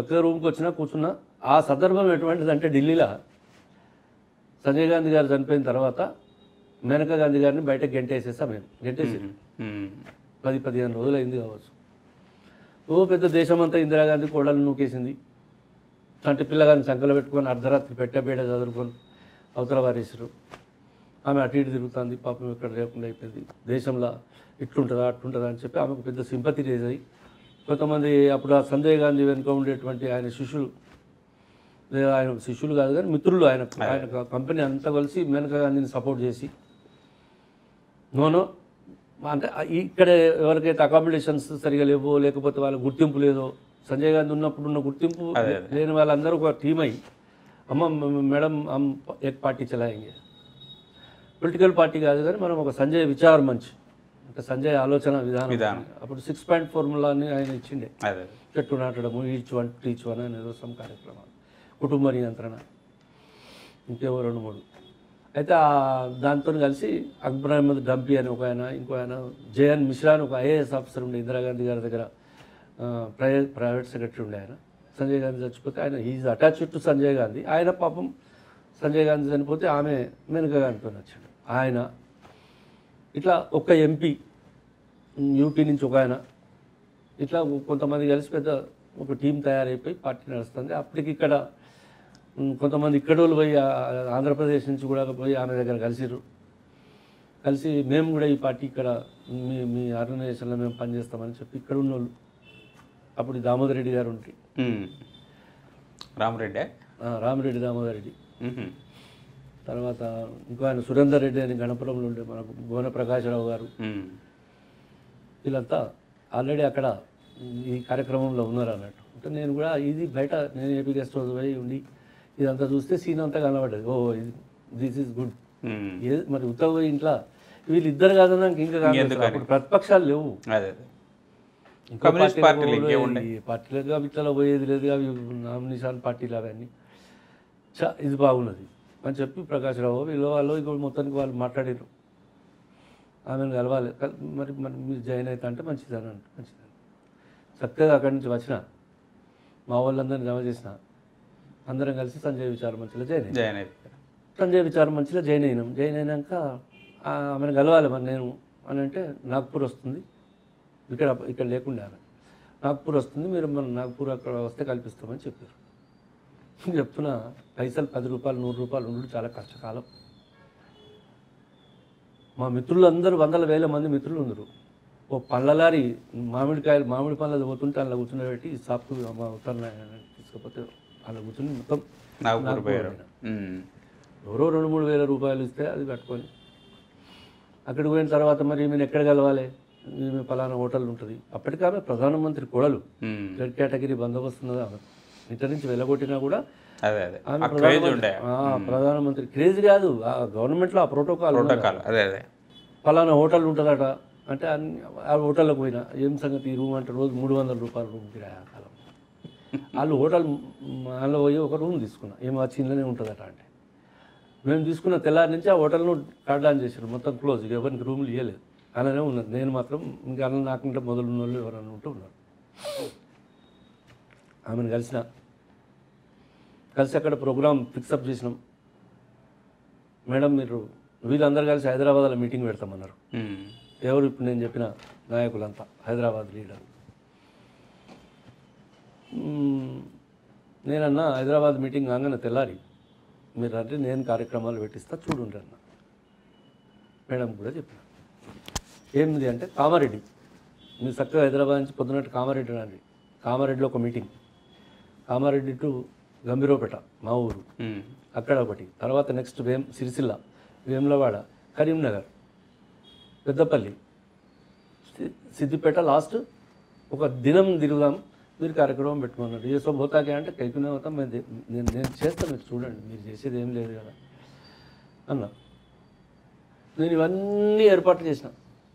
చక్కగా రూమ్కి వచ్చినా కూర్చున్నా ఆ సందర్భం ఎటువంటిది అంటే ఢిల్లీలో సంజయ్ గాంధీ గారు చనిపోయిన తర్వాత మేనకా గాంధీ గారిని బయటకు గెంటేసేసాం మేము గెంటేసి ఉమ్. పది పదిహేను రోజులు అయింది కావచ్చు ఓ పెద్ద దేశం అంతా ఇందిరాగాంధీ కోడలు నూకేసింది అంటే పిల్లగాని సంకలో పెట్టుకొని అర్ధరాత్రి పెట్టబేడ చదువుకొని అవతల వారేసారు ఆమె అటు ఇటు తిరుగుతుంది పాపం ఇక్కడ లేకుండా అయిపోయింది దేశంలో ఇట్లుంటుందా అట్లుంటుందా అని చెప్పి ఆమెకు పెద్ద సింపతి రేజ్ అయ్యి కొంతమంది అప్పుడు ఆ సంజయ్ గాంధీ వెనుక ఉండేటువంటి ఆయన శిష్యులు లేదా ఆయన శిష్యులు కాదు కానీ మిత్రులు ఆయన ఆయన కంపెనీ అంతా కలిసి మేనకా గాంధీని సపోర్ట్ చేసి నోనో అంటే ఇక్కడ ఎవరికైతే అకామిడేషన్స్ సరిగా లేవో లేకపోతే వాళ్ళ గుర్తింపు లేదో సంజయ్ గాంధీ ఉన్నప్పుడు ఉన్న గుర్తింపు లేని వాళ్ళందరూ ఒక టీం అయ్యి అమ్మ మ- మేడం హమ్ ఏక్ పార్టీ చలాయింగే పొలిటికల్ పార్టీ కాదు కానీ మనం ఒక సంజయ్ విచార్ మంచ్ అంటే సంజయ్ ఆలోచన విధానం విధానం. అప్పుడు సిక్స్ పాయింట్ ఫార్ములాని ఆయన ఇచ్చిండే అదే చెట్టు నాటడము ఈచ్ వన్ టీచ్ వన్ అనేది సమ్ కార్యక్రమాలు కుటుంబ నియంత్రణ ఇంకేవో రెండు మూడు అయితే ఆ దాంతో కలిసి అక్బర్ అహ్మద్ డంపి అని ఒక ఆయన ఇంకో ఆయన జయన్ మిశ్రా అని ఒక ఐఏఎస్ ఆఫీసర్ ఉండే ఇందిరాగాంధీ గారి దగ్గర ప్రైవేట్ ప్రైవేట్ సెక్రటరీ ఉండే ఆయన సంజయ్ గాంధీ చచ్చిపోతే ఆయన is attached to Sanjay Gandhi ఆయన పాపం సంజయ్ గాంధీ చనిపోతే ఆమె మెనకా గాంధీతో వచ్చాడు ఆయన ఇట్లా ఒక ఎంపీ యూపీ నుంచి ఒక ఆయన ఇట్లా కొంతమంది కలిసి పెద్ద ఒక టీం తయారైపోయి పార్టీ నడుస్తుంది అప్పటికి ఇక్కడ ఉమ్, కొంతమంది ఇక్కడ వాళ్ళు పోయి ఆ- ఆంధ్రప్రదేశ్ నుంచి కూడా పోయి ఆమె దగ్గర కలిసిర్రు కలిసి మేము కూడా ఈ పార్టీ ఇక్కడ మీ మీ ఆర్గనైజేషన్లో మేము పనిచేస్తామని చెప్పి ఇక్కడ ఉన్న వాళ్ళు అప్పుడు దామోదర్ రెడ్డి గారు ఉంటే ఉమ్. రామరెడ్డి ఆ, రామిరెడ్డి దామోదర్ రెడ్డి ఉహుం. తర్వాత ఇంకో ఆయన సురేందర్ రెడ్డి అని గణపురంలో ఉండే మనకు భువన ప్రకాశరావు గారు ఉమ్. వీళ్ళంతా ఆల్రెడీ అక్కడ ఈ కార్యక్రమంలో ఉన్నారు అన్నట్టు అంటే నేను కూడా ఇది బయట నేను ఏపీ గెస్ట్ హౌస్ పోయి ఉండి ఇదంతా చూస్తే సీన్ అంతా కనబడ్డది oh this is good um. ఏ మరి ఉత్తవ పోయి ఇంట్లో వీళ్ళిద్దరు కాదన్నా ఇంకా కాదు ఇంకెందుకని? అప్పుడు ప్రతిపక్షాలు లేవు అదే అదే ఇంకో కమ్యూనిస్ట్ పార్టీలకు పార్టీలు పోలే, ఇంకేముండే? ఈ పార్టీలకు అవి ఇట్లా పోయేది లేదు అవి నామినేషన్ పార్టీలు అవన్నీ చా ఇది బాగున్నది అని చెప్పి ప్రకాశ్రావు వీళ్ళు వాళ్ళు ఇంకో మొత్తానికి వాళ్ళు మాట్లాడారు ఆమెను కలవాలి కల్- మరి మరి మీరు జాయిన్ అవుతా అంటే మంచిదని అంటే మంచిదని చక్కగా అక్కడి నుంచి వచ్చిన మా వాళ్ళందరినీ జమ చేసిన అందరం కలిసి సంజయ్ విచార మంచిలో జాయిన్ అయ్యాం జాయిన్ అయిపోయారు సంజయ్ విచార మంచిలో జాయిన్ అయినాం జాయిన్ అయినాక ఆ, ఆమెను కలవాలి మరి నేను అని అంటే నాగ్పూర్ వస్తుంది ఇక్కడ ఇక్కడ లేకుండా ఆమె నాగ్పూర్ వస్తుంది మీరు మన నాగ్పూర్ అక్కడ వస్తే కల్పిస్తామని చెప్పారు చెప్తున్నా పైసలు పది రూపాయలు నూరు రూపాయలు ఉండడం చాలా కష్టకాలం మా మిత్రులు అందరూ వందల వేల మంది మిత్రులు ఉన్నారు ఓ పళ్ళలారి మామిడికాయలు మామిడి పళ్ళది పోతుంటే అలా కూర్చుని సాపు మా ఉత్తర తీసుకపోతే అలా కూర్చుని మొత్తం నాగపూర్ పోయారు ఉమ్. ఎవరో రెండు మూడు వేల రూపాయలు ఇస్తే అది కట్టుకొని అక్కడికి పోయిన తర్వాత మరి ఈమెను ఎక్కడ కలవాలి ఈమె పలానా హోటల్ ఉంటుంది అప్పటికి ఆమె ప్రధానమంత్రి కోడలు ఉమ్. రెడ్ కేటగిరీ బందోబస్తు ఉన్నది ఆమె ఇంటి నుంచి వెళ్ళగొట్టినా కూడా అదే అదే ఆమె ఆ క్రేజ్ ఉండే ఆ, ప్రధానమంత్రి క్రేజ్ కాదు ఆ గవర్నమెంట్లో ఆ ప్రోటోకాల్ ఉన్నది. ప్రోటోకాల్ అదే అదే ఫలానా హోటల్ ఉంటుందట అంటే అన్ని ఆ హోటల్లోకి పోయినా ఏం సంగతి ఈ రూమ్ అంటే రోజు మూడు వందల రూపాయల రూమ్ కిరాయి ఆ కాలం వాళ్ళు హోటల్ అందులో పోయి ఒక రూమ్ తీసుకున్నా ఏం ఆ చిన్ననే ఉంటుందట అంటే మేము తీసుకున్న తెల్లారి నుంచి ఆ హోటల్ను కార్డ్ ఆన్ చేశారు మొత్తం క్లోజ్ ఇక ఎవరికి రూమ్లు ఇవ్వలేదు అలానే ఉన్నది నేను మాత్రం ఇంకా అలా నాకుంటే మొదలు ఉన్న వాళ్ళు ఎవరన్నా ఉంటూ ఉన్నారు ఆమెను కలిసిన కలిసి అక్కడ ప్రోగ్రామ్ ఫిక్సప్ చేసినాం మేడం మీరు వీళ్ళందరూ కలిసి హైదరాబాద్లో మీటింగ్ పెడతామన్నారు ఉమ్. ఎవరు ఇప్పుడు నేను చెప్పిన నాయకులంతా హైదరాబాద్ లీడర్ మ్మ్. నేనన్నా హైదరాబాద్ మీటింగ్ కాగానే తెల్లారి మీరు అంటే నేను కార్యక్రమాలు పెట్టిస్తా చూడండి అన్న మేడం కూడా చెప్పిన ఏంది అంటే కామారెడ్డి మీరు చక్కగా హైదరాబాద్ నుంచి పొద్దున్నట్టు కామారెడ్డి రండి కామారెడ్డిలో ఒక మీటింగ్ కామారెడ్డి టు గంభీరోపేట మా ఊరు ఉమ్. అక్కడ ఒకటి తర్వాత నెక్స్ట్ వేం సిరిసిల్ల వేములవాడ కరీంనగర్ పెద్దపల్లి సి- సిద్దిపేట లాస్ట్ ఒక దినం తిరుగుదాం మీరు కార్యక్రమం పెట్టుకున్నారు ఏ సబ్ హోతాకే అంటే కైకునే అవుతాం మేము దే- నేను నేను చేస్తాను మీరు చూడండి మీరు చేసేది ఏం లేదు కదా అన్నా నేను ఇవన్నీ ఏర్పాట్లు చేసిన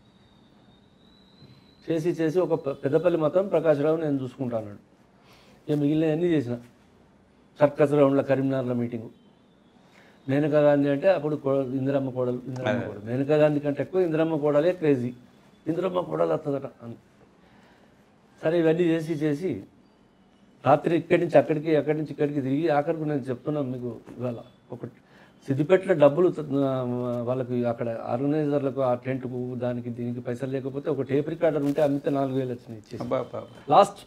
చేసి చేసి ఒక పె- పెద్దపల్లి మాత్రం ప్రకాశ్రావు నేను చూసుకుంటాను ఇక మిగిలినవన్నీ చేసిన సర్కస్ రౌండ్ల కరీంనగర్లో మీటింగు మేనకా గాంధీ అంటే అప్పుడు కో- ఇందిరమ్మ కోడలు ఇందిరమ్మ కోడలు మేనకా గాంధీ కంటే ఎక్కువ ఇందిరమ్మ కోడలే క్రేజీ ఇందిరమ్మ కోడలు వస్తుందట అని సరే ఇవన్నీ చేసి చేసి రాత్రి ఇక్కడి నుంచి అక్కడికి అక్కడి నుంచి ఇక్కడికి తిరిగి ఆఖరికి నేను చెప్తున్నాను మీకు ఇవాళ ఒక సిద్దిపేటలో డబ్బులు ఆ, వాళ్ళకి అక్కడ ఆర్గనైజర్లకు ఆ టెంట్కు దానికి దీనికి పైసలు లేకపోతే ఒక టేప్ రికార్డర్ ఉంటే అమ్మితే నాలుగు వేలు వచ్చినాయి ఇచ్చేసి అబ్బా అబ్బా అబ్బా. లాస్ట్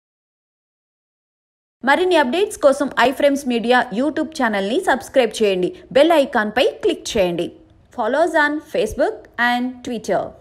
మరిన్ని అప్డేట్స్ కోసం ఐఫ్రేమ్స్ మీడియా యూట్యూబ్ ఛానల్ని సబ్స్క్రైబ్ చేయండి బెల్ ఐకాన్పై క్లిక్ చేయండి follows on Facebook and Twitter